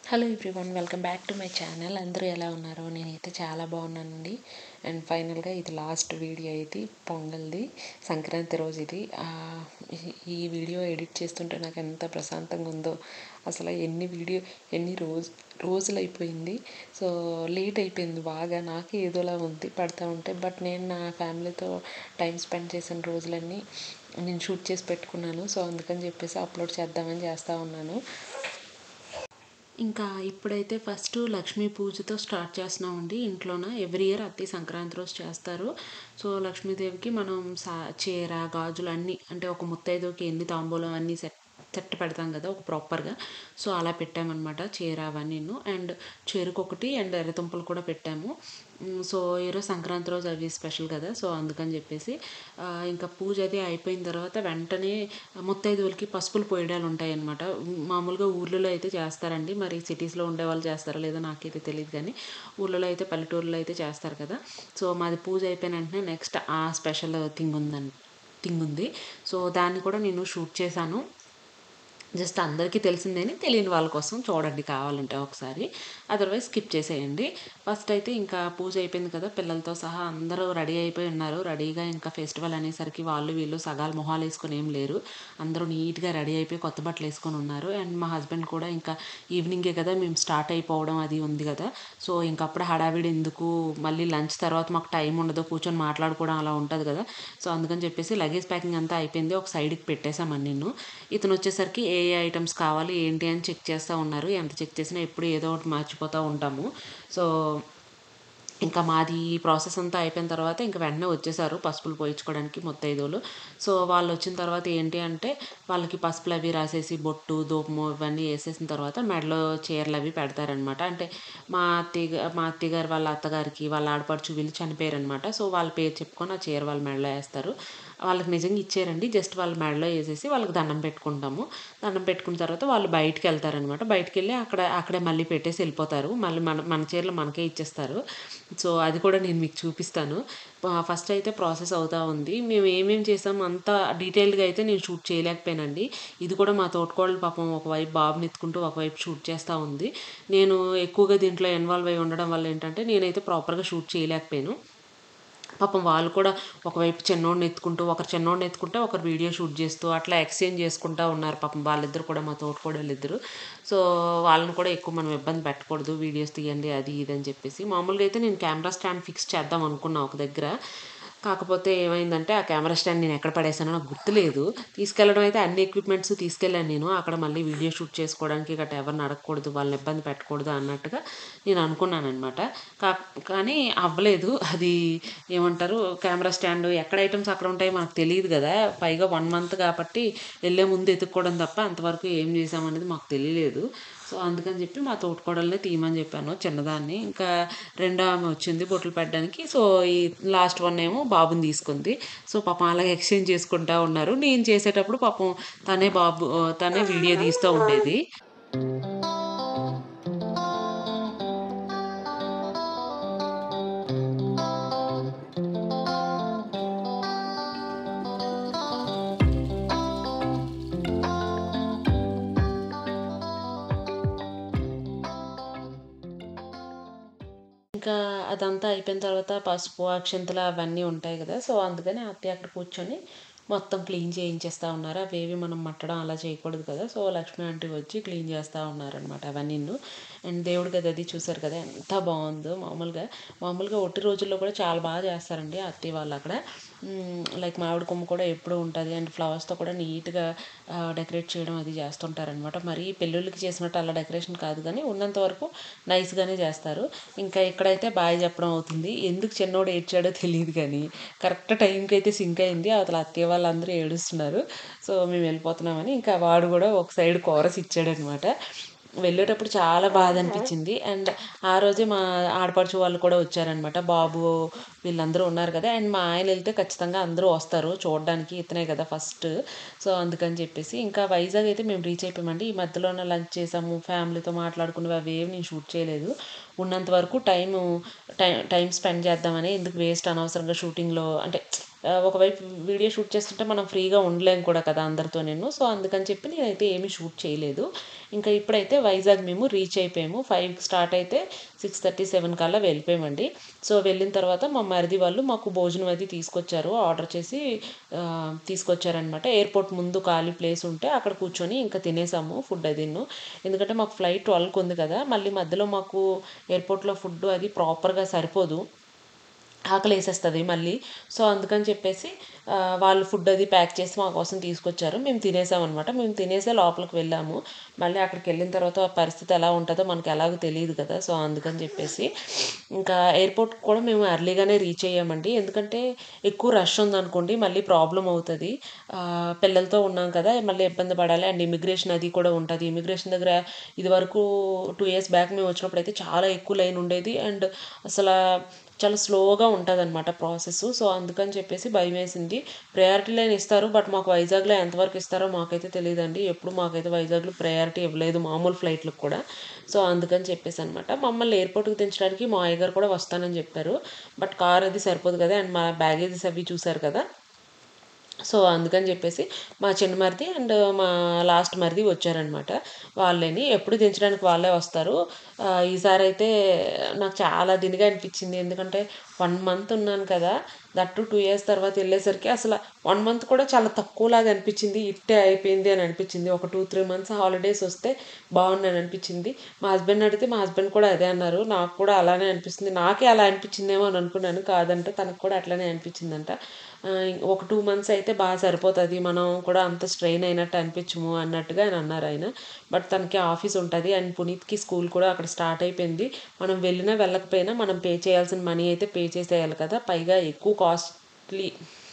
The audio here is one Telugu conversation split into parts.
hello everyone welcome back to my channel అందరూ ఎలా ఉన్నారు నేనైతే చాలా బాగున్నానండి అండ్ ఫైనల్గా ఇది లాస్ట్ వీడియో ఇది పొంగల్ది సంక్రాంతి రోజు ఇది ఆ, ఈ- ఈ వీడియో ఎడిట్ చేస్తుంటే నాకు ఎంత ప్రశాంతంగా ఉందో అసలు ఎన్ని వీడియో ఎన్ని రోజు రోజులు అయిపోయింది సో లేట్ అయిపోయింది బాగా నాకు ఏదోలా ఉంది పడతా ఉంటే బట్ నేను నా ఫ్యామిలీతో టైం స్పెండ్ చేసిన రోజులన్నీ నేను షూట్ చేసి పెట్టుకున్నాను సో అందుకని చెప్పేసి అప్లోడ్ చేద్దామని చేస్తూ ఉన్నాను ఇంకా ఇప్పుడైతే ఫస్ట్ లక్ష్మీ పూజతో స్టార్ట్ చేస్తున్నామండి ఇంట్లోన ఎవ్రీ ఇయర్ అతి సంక్రాంతి రోజు చేస్తారు సో లక్ష్మీదేవికి మనం సా చీర గాజులు అన్నీ అంటే ఒక ముత్తైదుకి ఎన్ని తాంబూలం అన్నీ సెట్ సెట్ పెడతాం కదా ఒక ప్రాపర్గా సో అలా పెట్టామన్నమాట చీర అవన్నీ అండ్ చెరుకు ఒకటి అండ్ ఎర్రతుంపలు కూడా పెట్టాము మ్, సో ఈరోజు సంక్రాంతి రోజు అవి స్పెషల్ కదా సో అందుకని చెప్పేసి ఆ, ఇంకా పూజ అది అయిపోయిన తర్వాత వెంటనే ముత్తైదువులకి పసుపులు పోయడాలు ఉంటాయి అనమాట మామూలుగా ఊర్లలో అయితే చేస్తారండి మరి సిటీస్లో ఉండే వాళ్ళు చేస్తారో లేదో నాకైతే తెలియదు కానీ ఊర్లలో అయితే పల్లెటూరులో అయితే చేస్తారు కదా సో మాది పూజ అయిపోయిన వెంటనే నెక్స్ట్ ఆ స్పెషల్ థింగ్ ఉందండి థింగ్ ఉంది సో దాన్ని కూడా నేను షూట్ చేశాను జస్ట్ అందరికీ తెలిసిందేని తెలియని వాళ్ళ కోసం చూడండి కావాలంటే ఒకసారి అదర్వైజ్ స్కిప్ చేసేయండి ఫస్ట్ అయితే ఇంకా పూజ అయిపోయింది కదా పిల్లలతో సహా అందరూ రెడీ అయిపోయి ఉన్నారు రెడీగా ఇంకా ఫెస్టివల్ అనేసరికి వాళ్ళు వీళ్ళు సగాలు మొహాలు వేసుకొని ఏం లేరు అందరూ నీట్గా రెడీ అయిపోయి కొత్త బట్టలు వేసుకొని ఉన్నారు అండ్ మా హస్బెండ్ కూడా ఇంకా ఈవినింగే కదా మేము స్టార్ట్ అయిపోవడం అది ఉంది కదా సో ఇంకప్పుడు హడావిడి ఎందుకు మళ్ళీ లంచ్ తర్వాత మాకు టైం ఉండదు కూర్చొని మాట్లాడుకోవడం అలా ఉంటుంది కదా సో అందుకని చెప్పేసి లగేజ్ ప్యాకింగ్ అంతా అయిపోయింది ఒక సైడ్కి పెట్టేశామని నేను ఇతను వచ్చేసరికి ఏ ఏ ఐటమ్స్ కావాలి ఏంటి అని చెక్ చేస్తూ ఉన్నారు ఎంత చెక్ చేసినా ఎప్పుడు ఏదో ఒకటి మర్చిపోతూ ఉంటాము సో ఇంకా మాది ఈ ప్రాసెస్ అంతా అయిపోయిన తర్వాత ఇంకా వెంటనే వచ్చేసారు పసుపులు పోయించుకోవడానికి ముత్తైదువులు సో వాళ్ళు వచ్చిన తర్వాత ఏంటి అంటే వాళ్ళకి పసుపులు అవి రాసేసి బొట్టు దూపము ఇవన్నీ వేసేసిన తర్వాత మెడలో చీరలు అవి పెడతారనమాట అంటే మా అత్తయ్య మా అత్తయ్య గారు వాళ్ళ అత్తగారికి వాళ్ళ ఆడపడుచు వీళ్ళు చనిపోయారనమాట సో వాళ్ళ పేరు చెప్పుకొని ఆ చీర వాళ్ళ మెడలో వేస్తారు వాళ్ళకి నిజంగా ఇచ్చారండి జస్ట్ వాళ్ళ మెడలో వేసేసి వాళ్ళకి దండం పెట్టుకుంటాము దండం పెట్టుకున్న తర్వాత వాళ్ళు బయటికి వెళ్తారనమాట బయటికి వెళ్ళి అక్కడ అక్కడే మళ్ళీ పెట్టేసి వెళ్ళిపోతారు మళ్ళీ మన మన చీరలు మనకే ఇచ్చేస్తారు సో అది కూడా నేను మీకు చూపిస్తాను ఫస్ట్ అయితే ప్రాసెస్ అవుతా ఉంది మేము ఏమేమి చేసాం అంత డీటెయిల్డ్గా అయితే నేను షూట్ చేయలేకపోయానండి ఇది కూడా మా తోటకోళ్ళు పాపం ఒకవైపు బాబుని ఎత్తుకుంటూ ఒకవైపు షూట్ చేస్తూ ఉంది నేను ఎక్కువగా దీంట్లో ఇన్వాల్వ్ అయి ఉండడం వల్ల ఏంటంటే నేనైతే ప్రాపర్గా షూట్ చేయలేకపోయాను పాపం వాళ్ళు కూడా ఒకవైపు చిన్నోడిని ఎత్తుకుంటూ ఒకరు చిన్నోడిని ఎత్తుకుంటే ఒకరు వీడియో షూట్ చేస్తూ అట్లా ఎక్స్చేంజ్ చేసుకుంటూ ఉన్నారు పాపం వాళ్ళిద్దరు కూడా మా తోటకోడళ్ళు ఇద్దరు సో వాళ్ళని కూడా ఎక్కువ మనం ఇబ్బంది పెట్టకూడదు వీడియోస్ తీయండి అది ఇది అని చెప్పేసి మామూలుగా అయితే నేను కెమెరా స్టాండ్ ఫిక్స్ చేద్దాం అనుకున్నా ఒక దగ్గర కాకపోతే ఏమైందంటే ఆ కెమెరా స్టాండ్ నేను ఎక్కడ పడేసానో నాకు గుర్తులేదు తీసుకెళ్ళడం అయితే అన్ని ఎక్విప్మెంట్స్ తీసుకెళ్ళాను నేను అక్కడ మళ్ళీ వీడియో షూట్ చేసుకోవడానికి గట్రా ఎవరిని అడగకూడదు వాళ్ళని ఇబ్బంది పెట్టకూడదు అన్నట్టుగా నేను అనుకున్నాను అనమాట కా కానీ అవ్వలేదు అది ఏమంటారు కెమెరా స్టాండ్ ఎక్కడ ఐటమ్స్ అక్కడ ఉంటాయి మనకు తెలియదు కదా పైగా వన్ మంత్ కాబట్టి వెళ్ళే ముందు ఎత్తుక్కోవడం తప్ప అంతవరకు ఏం చేసామనేది మాకు తెలియలేదు సో అందుకని చెప్పి మా తోటకోడల్ని తీయమని చెప్పాను చిన్నదాన్ని ఇంకా రెండో ఆమె వచ్చింది బొట్లు పెట్టడానికి సో ఈ లాస్ట్ వన్ ఏమో బాబుని తీసుకుంది సో పాపం అలాగే ఎక్స్చేంజ్ చేసుకుంటా ఉన్నారు నేను చేసేటప్పుడు పాపం తనే బాబు తనే వీడియో తీస్తూ ఉండేది ఇంకా అదంతా అయిపోయిన తర్వాత పసుపు అక్షంతలు అవన్నీ ఉంటాయి కదా సో అందుకని అత్తయ్య అక్కడ కూర్చొని మొత్తం క్లీన్ చేయించేస్తూ ఉన్నారు అవేవి మనం మట్టడం అలా చేయకూడదు కదా సో లక్ష్మి ఆంటీ వచ్చి క్లీన్ చేస్తూ ఉన్నారనమాట అవన్నీ అండ్ దేవుడి గది అది చూసారు కదా ఎంత బాగుందో మామూలుగా మామూలుగా ఒట్టి రోజుల్లో కూడా చాలా బాగా చేస్తారండి అత్తయ్య వాళ్ళు అక్కడ లైక్ మామిడి కొమ్మ కూడా ఎప్పుడూ ఉంటుంది అండ్ ఫ్లవర్స్తో కూడా నీట్గా డెకరేట్ చేయడం అది చేస్తుంటారనమాట మరీ పెళ్ళిళ్ళకి చేసినట్టు అలా డెకరేషన్ కాదు కానీ ఉన్నంత వరకు నైస్గానే చేస్తారు ఇంకా ఇక్కడైతే బాయ్ చెప్పడం అవుతుంది ఎందుకు చిన్నోడు ఏడ్చాడో తెలియదు కానీ కరెక్ట్ టైంకి అయితే సింక్ అయింది అవతల అత్తయ్య వాళ్ళందరూ ఏడుస్తున్నారు సో మేము వెళ్ళిపోతున్నామని ఇంకా వాడు కూడా ఒక సైడ్ కోరస్ ఇచ్చాడనమాట వెళ్ళేటప్పుడు చాలా బాధ అనిపించింది అండ్ ఆ రోజే మా ఆడపడుచు వాళ్ళు కూడా వచ్చారనమాట బాబు వీళ్ళందరూ ఉన్నారు కదా అండ్ మా ఆయన వెళ్తే ఖచ్చితంగా అందరూ వస్తారు చూడడానికి ఇతనే కదా ఫస్ట్ సో అందుకని చెప్పేసి ఇంకా వైజాగ్ అయితే మేము రీచ్ అయిపోయామండి ఈ మధ్యలోనే లంచ్ చేసాము ఫ్యామిలీతో మాట్లాడుకున్నవి అవి ఏమి నేను షూట్ చేయలేదు ఉన్నంత వరకు టైము టైం టైం స్పెండ్ చేద్దామని ఎందుకు వేస్ట్ అనవసరంగా షూటింగ్లో అంటే ఆ, ఒకవైపు వీడియో షూట్ చేస్తుంటే మనం ఫ్రీగా ఉండలేం కూడా కదా అందరితో నేను సో అందుకని చెప్పి నేనైతే ఏమీ షూట్ చేయలేదు ఇంకా ఇప్పుడైతే వైజాగ్ మేము రీచ్ అయిపోయాము ఫైవ్కి స్టార్ట్ అయితే సిక్స్ థర్టీ సెవెన్ కల్లా వెళ్ళిపోయామండి సో వెళ్ళిన తర్వాత మా మరిది వాళ్ళు మాకు భోజనం అది తీసుకొచ్చారు ఆర్డర్ చేసి ఆ, తీసుకొచ్చారనమాట ఎయిర్పోర్ట్ ముందు ఖాళీ ప్లేస్ ఉంటే అక్కడ కూర్చొని ఇంకా తినేసాము ఫుడ్ అది ఎందుకంటే మాకు ఫ్లైట్ ట్వెల్వ్కి ఉంది కదా మళ్ళీ మధ్యలో మాకు ఎయిర్పోర్ట్లో ఫుడ్ అది ప్రాపర్గా సరిపోదు ఆకలి వేసేస్తుంది మళ్ళీ సో అందుకని చెప్పేసి ఆ, వాళ్ళు ఫుడ్ అది ప్యాక్ చేసి మా కోసం తీసుకొచ్చారు మేము తినేసామన్నమాట మేము తినేసే లోపలికి వెళ్ళాము మళ్ళీ అక్కడికి వెళ్ళిన తర్వాత ఆ పరిస్థితి ఎలా ఉంటుందో మనకి ఎలాగో తెలియదు కదా సో అందుకని చెప్పేసి ఇంకా ఎయిర్పోర్ట్ కూడా మేము ఎర్లీగానే రీచ్ అయ్యామండి ఎందుకంటే ఎక్కువ రష్ ఉందనుకోండి మళ్ళీ ప్రాబ్లం అవుతుంది ఆ, పిల్లలతో ఉన్నాం కదా మళ్ళీ ఇబ్బంది పడాలి అండ్ ఇమిగ్రేషన్ అది కూడా ఉంటుంది ఇమిగ్రేషన్ దగ్గర ఇది వరకు టూ ఇయర్స్ బ్యాక్ మేము వచ్చినప్పుడు అయితే చాలా ఎక్కువ లైన్ ఉండేది అండ్ అసలు చాలా స్లోగా ఉంటుంది అనమాట ప్రాసెస్ సో అందుకని చెప్పేసి భయం వేసింది ప్రయారిటీ లైన్ ఇస్తారు బట్ మాకు వైజాగ్లో ఎంతవరకు ఇస్తారో మాకైతే తెలియదండి ఎప్పుడు మాకైతే వైజాగ్లో ప్రయారిటీ ఇవ్వలేదు మామూలు ఫ్లైట్లకు కూడా సో అందుకని చెప్పేసి అనమాట మమ్మల్ని ఎయిర్పోర్ట్కి దించడానికి మా అయ్య గారు కూడా వస్తానని చెప్పారు బట్ కార్ అది సరిపోదు కదా అండ్ మా బ్యాగేజెస్ అవి చూసారు కదా సో అందుకని చెప్పేసి మా చిన్న మరిది అండ్ మా లాస్ట్ మరిది వచ్చారనమాట వాళ్ళని ఎప్పుడు దించడానికి వాళ్ళే వస్తారు ఆ, ఈసారి అయితే నాకు చాలా దీనిగా అనిపించింది ఎందుకంటే వన్ మంత్ ఉన్నాను కదా దట్టు టూ ఇయర్స్ తర్వాత వెళ్ళేసరికి అసలు వన్ మంత్ కూడా చాలా తక్కువలాగా అనిపించింది ఇట్టే అయిపోయింది అని అనిపించింది ఒక టూ త్రీ మంత్స్ హాలిడేస్ వస్తే బాగుందని అనిపించింది మా హస్బెండ్ అడిగితే మా హస్బెండ్ కూడా అదే అన్నారు నాకు కూడా అలానే అనిపిస్తుంది నాకే అలా అనిపించిందేమో అని అనుకున్నాను కాదంటే తనకు కూడా అట్లనే అనిపించిందంట ఆ, ఒక టూ మంత్స్ అయితే బాగా సరిపోతుంది మనం కూడా అంత స్ట్రెయిన్ అయినట్టు అనిపించము అన్నట్టుగా ఆయన అన్నారు ఆయన బట్ తనకి ఆఫీస్ ఉంటుంది అండ్ పునీత్కి స్కూల్ కూడా అక్కడ స్టార్ట్ అయిపోయింది మనం వెళ్ళినా వెళ్ళకపోయినా మనం పే చేయాల్సిన మనీ అయితే పే చేసేయాలి కదా పైగా ఎక్కువ కాస్ట్లీ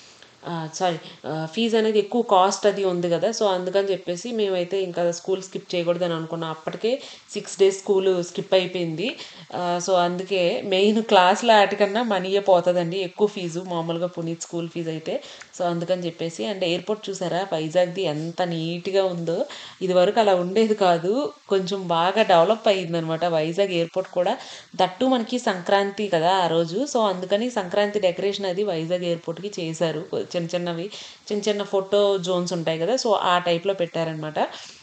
సారీ ఫీజు అనేది ఎక్కువ కాస్ట్ అది ఉంది కదా సో అందుకని చెప్పేసి మేమైతే ఇంకా స్కూల్ స్కిప్ చేయకూడదని అనుకున్నాం అప్పటికే సిక్స్ డేస్ స్కూల్ స్కిప్ అయిపోయింది ఆ, సో అందుకే మెయిన్ క్లాస్లో వాటికన్నా మనీయే పోతుందండి ఎక్కువ ఫీజు మామూలుగా పునీత్ స్కూల్ ఫీజు అయితే సో అందుకని చెప్పేసి అండ్ ఎయిర్పోర్ట్ చూసారా వైజాగ్ది ఎంత నీట్గా ఉందో ఇదివరకు అలా ఉండేది కాదు కొంచెం బాగా డెవలప్ అయ్యిందనమాట వైజాగ్ ఎయిర్పోర్ట్ కూడా దట్టు మనకి సంక్రాంతి కదా ఆ రోజు సో అందుకని సంక్రాంతి డెకరేషన్ అది వైజాగ్ ఎయిర్పోర్ట్కి చేశారు చిన్న చిన్నవి చిన్న చిన్న ఫోటో జోన్స్ ఉంటాయి కదా సో ఆ టైప్లో పెట్టారనమాట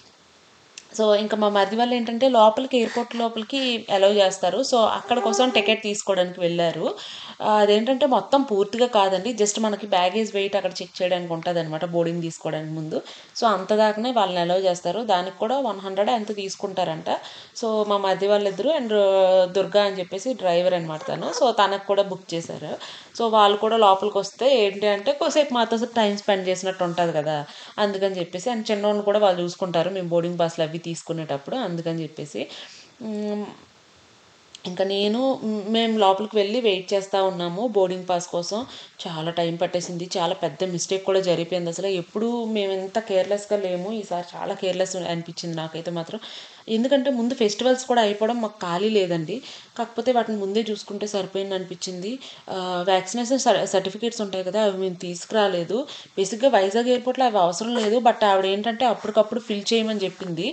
సో ఇంకా మా మరిది వాళ్ళు ఏంటంటే లోపలికి ఎయిర్పోర్ట్ లోపలికి అలౌ చేస్తారు సో అక్కడ కోసం టికెట్ తీసుకోవడానికి వెళ్ళారు ఆ, అదేంటంటే మొత్తం పూర్తిగా కాదండి జస్ట్ మనకి బ్యాగేజ్ వెయిట్ అక్కడ చెక్ చేయడానికి ఉంటుంది అనమాట బోర్డింగ్ తీసుకోవడానికి ముందు సో అంత దాకానే వాళ్ళని అలౌ చేస్తారు దానికి కూడా వన్ హండ్రెడ్ ఎంత తీసుకుంటారంట సో మా మరిది వాళ్ళిద్దరు అండ్ దుర్గా అని చెప్పేసి డ్రైవర్ అనమాట తను సో తనకు కూడా బుక్ చేశారు సో వాళ్ళు కూడా లోపలికి వస్తే ఏంటి అంటే కొద్దిసేపు మాతో టైం స్పెండ్ చేసినట్టు ఉంటుంది కదా అందుకని చెప్పేసి అండ్ చిన్నోళ్ళు కూడా వాళ్ళు చూసుకుంటారు మేము బోర్డింగ్ పాస్లు అవి తీసుకునేటప్పుడు అందుకని చెప్పేసి మ్, ఇంకా నేను మ్, మేము లోపలికి వెళ్ళి వెయిట్ చేస్తూ ఉన్నాము బోర్డింగ్ పాస్ కోసం చాలా టైం పట్టేసింది చాలా పెద్ద మిస్టేక్ కూడా జరిగిపోయింది అసలు ఎప్పుడు మేము ఎంత కేర్లెస్గా లేము ఈసారి చాలా కేర్లెస్ అనిపించింది నాకైతే మాత్రం ఎందుకంటే ముందు ఫెస్టివల్స్ కూడా అయిపోవడం మాకు ఖాళీ లేదండి కాకపోతే వాటిని ముందే చూసుకుంటే సరిపోయింది అనిపించింది వ్యాక్సినేషన్ సర్టిఫికేట్స్ ఉంటాయి కదా అవి మేము తీసుకురాలేదు బేసిక్గా వైజాగ్ ఎయిర్పోర్ట్లో అవి అవసరం లేదు బట్ ఆవిడ ఏంటంటే అప్పటికప్పుడు ఫిల్ చేయమని చెప్పింది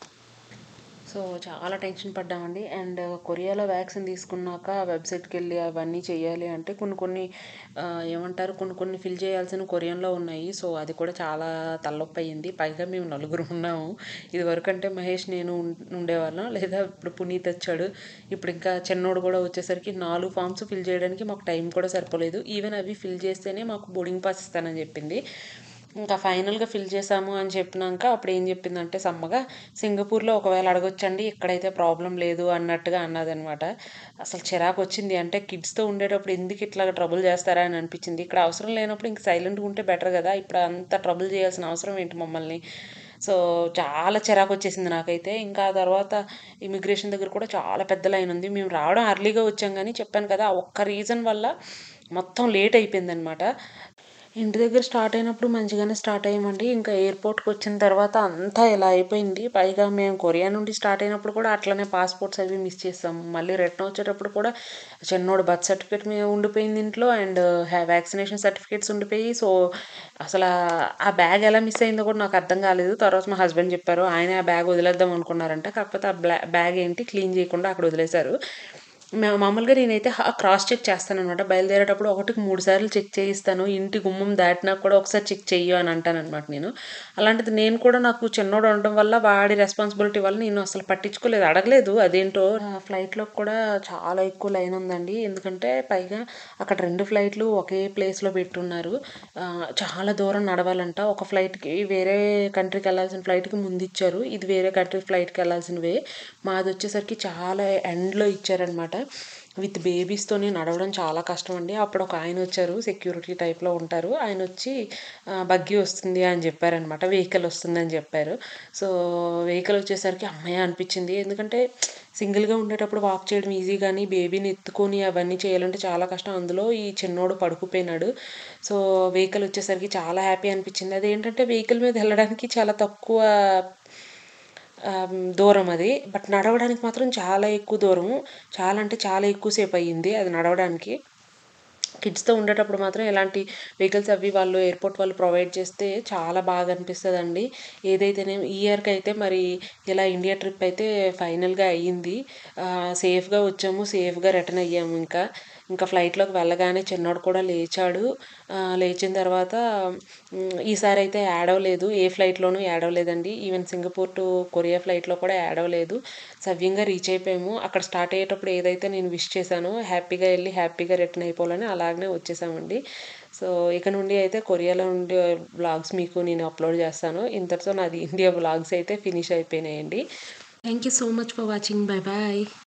సో చాలా టెన్షన్ పడ్డామండి అండ్ కొరియాలో వ్యాక్సిన్ తీసుకున్నాక వెబ్సైట్కి వెళ్ళి అవన్నీ చేయాలి అంటే కొన్ని కొన్ని ఆ, ఏమంటారు కొన్ని కొన్ని ఫిల్ చేయాల్సిన కొరియన్లో ఉన్నాయి సో అది కూడా చాలా తలనొప్పి అయ్యింది పైగా మేము నలుగురు ఉన్నాము ఇది వరకు అంటే మహేష్ నేను ఉం- ఉండేవాళ్ళం లేదా ఇప్పుడు పునీత్ వచ్చాడు ఇప్పుడు ఇంకా చిన్నోడు కూడా వచ్చేసరికి నాలుగు ఫామ్స్ ఫిల్ చేయడానికి మాకు టైం కూడా సరిపోలేదు ఈవెన్ అవి ఫిల్ చేస్తేనే మాకు బోర్డింగ్ పాస్ ఇస్తానని చెప్పింది ఇంకా ఫైనల్గా ఫిల్ చేసాము అని చెప్పినాక అప్పుడు ఏం చెప్పిందంటే సమ్మగా సింగపూర్లో ఒకవేళ అడగొచ్చండి ఇక్కడైతే ప్రాబ్లం లేదు అన్నట్టుగా అన్నదనమాట అసలు చిరాకు వచ్చింది అంటే కిడ్స్తో ఉండేటప్పుడు ఎందుకు ఇట్లా ట్రబుల్ చేస్తారా అని అనిపించింది ఇక్కడ అవసరం లేనప్పుడు ఇంక సైలెంట్గా ఉంటే బెటర్ కదా ఇప్పుడు అంత ట్రబుల్ చేయాల్సిన అవసరం ఏంటి మమ్మల్ని సో చాలా చిరాకు వచ్చేసింది నాకైతే ఇంకా ఆ తర్వాత ఇమిగ్రేషన్ దగ్గర కూడా చాలా పెద్ద లైన్ ఉంది మేము రావడం అర్లీగా వచ్చాం కానీ చెప్పాను కదా ఆ ఒక్క రీజన్ వల్ల మొత్తం లేట్ అయిపోయిందనమాట ఇంటి దగ్గర స్టార్ట్ అయినప్పుడు మంచిగానే స్టార్ట్ అయ్యామండి ఇంకా ఎయిర్పోర్ట్కి వచ్చిన తర్వాత అంతా ఇలా అయిపోయింది పైగా మేము కొరియా నుండి స్టార్ట్ అయినప్పుడు కూడా అట్లనే పాస్పోర్ట్స్ అవి మిస్ చేసాము మళ్ళీ రిటర్న్ వచ్చేటప్పుడు కూడా చిన్నోడు బర్త్ సర్టిఫికేట్ మీద ఉండిపోయింది ఇంట్లో అండ్ వ్యాక్సినేషన్ సర్టిఫికేట్స్ ఉండిపోయి సో అసలు ఆ బ్యాగ్ ఎలా మిస్ అయిందో కూడా నాకు అర్థం కాలేదు తర్వాత మా హస్బెండ్ చెప్పారు ఆయన ఆ బ్యాగ్ వదిలేద్దాం అనుకున్నారంట కాకపోతే ఆ బ్లా బ్యాగ్ ఏంటి క్లీన్ చేయకుండా అక్కడ వదిలేశారు మా- మామూలుగా నేనైతే క్రాస్ చెక్ చేస్తాను అనమాట బయలుదేరేటప్పుడు ఒకటికి మూడు సార్లు చెక్ చేయిస్తాను ఇంటి గుమ్మం దాటినా కూడా ఒకసారి చెక్ చెయ్యు అని అంటాను అనమాట నేను అలాంటిది నేను కూడా నాకు చిన్నోడు ఉండడం వల్ల వాడి రెస్పాన్సిబిలిటీ వల్ల నేను అసలు పట్టించుకోలేదు అడగలేదు అదేంటో ఫ్లైట్లో కూడా చాలా ఎక్కువ లైన్ ఉందండి ఎందుకంటే పైగా అక్కడ రెండు ఫ్లైట్లు ఒకే ప్లేస్లో పెట్టున్నారు ఆ, చాలా దూరం నడవాలంట ఒక ఫ్లైట్కి వేరే కంట్రీకి వెళ్ళాల్సిన ఫ్లైట్కి ముందు ఇచ్చారు ఇది వేరే కంట్రీ ఫ్లైట్కి వెళ్ళాల్సినవే మాది వచ్చేసరికి చాలా ఎండ్లో ఇచ్చారనమాట విత్ బేబీస్తోని నడవడం చాలా కష్టం అండి అప్పుడు ఒక ఆయన వచ్చారు సెక్యూరిటీ టైప్లో ఉంటారు ఆయన వచ్చి ఆ, బగ్గి వస్తుంది అని చెప్పారనమాట వెహికల్ వస్తుంది అని చెప్పారు సో వెహికల్ వచ్చేసరికి అమ్మాయి అనిపించింది ఎందుకంటే సింగిల్గా ఉండేటప్పుడు వాక్ చేయడం ఈజీ కానీ బేబీని ఎత్తుకొని అవన్నీ చేయాలంటే చాలా కష్టం అందులో ఈ చిన్నోడు పడుకుపోయినాడు సో వెహికల్ వచ్చేసరికి చాలా హ్యాపీ అనిపించింది అదేంటంటే వెహికల్ మీద వెళ్ళడానికి చాలా తక్కువ ఆమ్, దూరం అది బట్ నడవడానికి మాత్రం చాలా ఎక్కువ దూరము చాలా అంటే చాలా ఎక్కువసేపు అయ్యింది అది నడవడానికి కిడ్స్తో ఉండేటప్పుడు మాత్రం ఇలాంటి వెహికల్స్ అవి వాళ్ళు ఎయిర్పోర్ట్ వాళ్ళు ప్రొవైడ్ చేస్తే చాలా బాగా అనిపిస్తుందండి ఏదైతేనే ఈ ఇయర్కి అయితే మరి ఇలా ఇండియా ట్రిప్ అయితే ఫైనల్గా అయ్యింది ఆ, సేఫ్గా వచ్చాము సేఫ్గా రిటర్న్ అయ్యాము ఇంకా ఇంకా ఫ్లైట్లోకి వెళ్ళగానే చిన్నోడు కూడా లేచాడు ఆ, లేచిన తర్వాత మ్, ఈసారి అయితే యాడ్ అవ్వలేదు ఏ ఫ్లైట్లోనూ యాడ్ అవ్వలేదండి ఈవెన్ సింగపూర్ టు కొరియా ఫ్లైట్లో కూడా యాడ్ అవ్వలేదు సవ్యంగా రీచ్ అయిపోయాము అక్కడ స్టార్ట్ అయ్యేటప్పుడు ఏదైతే నేను విష్ చేశానో హ్యాపీగా వెళ్ళి హ్యాపీగా రిటర్న్ అయిపోవాలని అలాగనే వచ్చేసామండి సో ఇక నుండి అయితే కొరియాలో ఉండే బ్లాగ్స్ మీకు నేను అప్లోడ్ చేస్తాను ఇంతటితో నాది ఇండియా బ్లాగ్స్ అయితే ఫినిష్ అయిపోయినాయండి thank you so much for watching bye bye